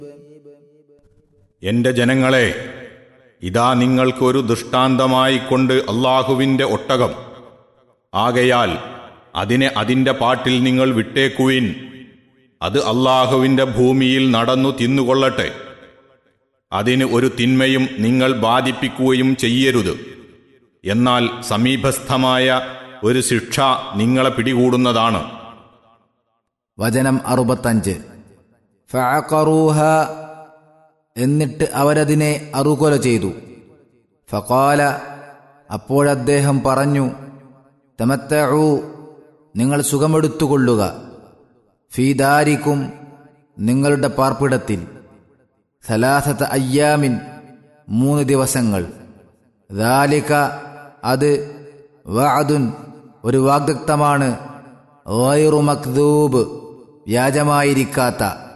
എന്റെ ജനങ്ങളെ ഇതാ നിങ്ങൾക്കൊരു ദൃഷ്ടാന്തമായി കൊണ്ട് അള്ളാഹുവിന്റെ ഒട്ടകം ആകയാൽ അതിനെ അതിന്റെ പാട്ടിൽ നിങ്ങൾ വിട്ടേക്കുവിൻ അത് അള്ളാഹുവിന്റെ ഭൂമിയിൽ നടന്നു തിന്നുകൊള്ളട്ടെ അതിന് ഒരു തിന്മയും നിങ്ങൾ ബാധിപ്പിക്കുകയും ചെയ്യരുത് എന്നാൽ സമീപസ്ഥമായ ഒരു ശിക്ഷ നിങ്ങളെ പിടികൂടുന്നതാണ് വചനം അറുപത്തഞ്ച് ഫഅഖറൂഹ എന്നിട്ട് അവരതിനെ അറുകൊല ചെയ്തു ഫകാല അപ്പോഴദ്ദേഹം പറഞ്ഞു തമത്തഊ നിങ്ങൾ സുഖമെടുത്തുകൊള്ളുക ഫീദാരിക്കും നിങ്ങളുടെ പാർപ്പിടത്തിൽ സലാസത്ത് അയ്യാമിൻ മൂന്ന് ദിവസങ്ങൾ ദാലിക അത് വഅദുൻ ഒരു വാഗ്ദത്തമാണ് ഗൈറു മക്ദൂബ് വ്യാജമായിരിക്കാത്ത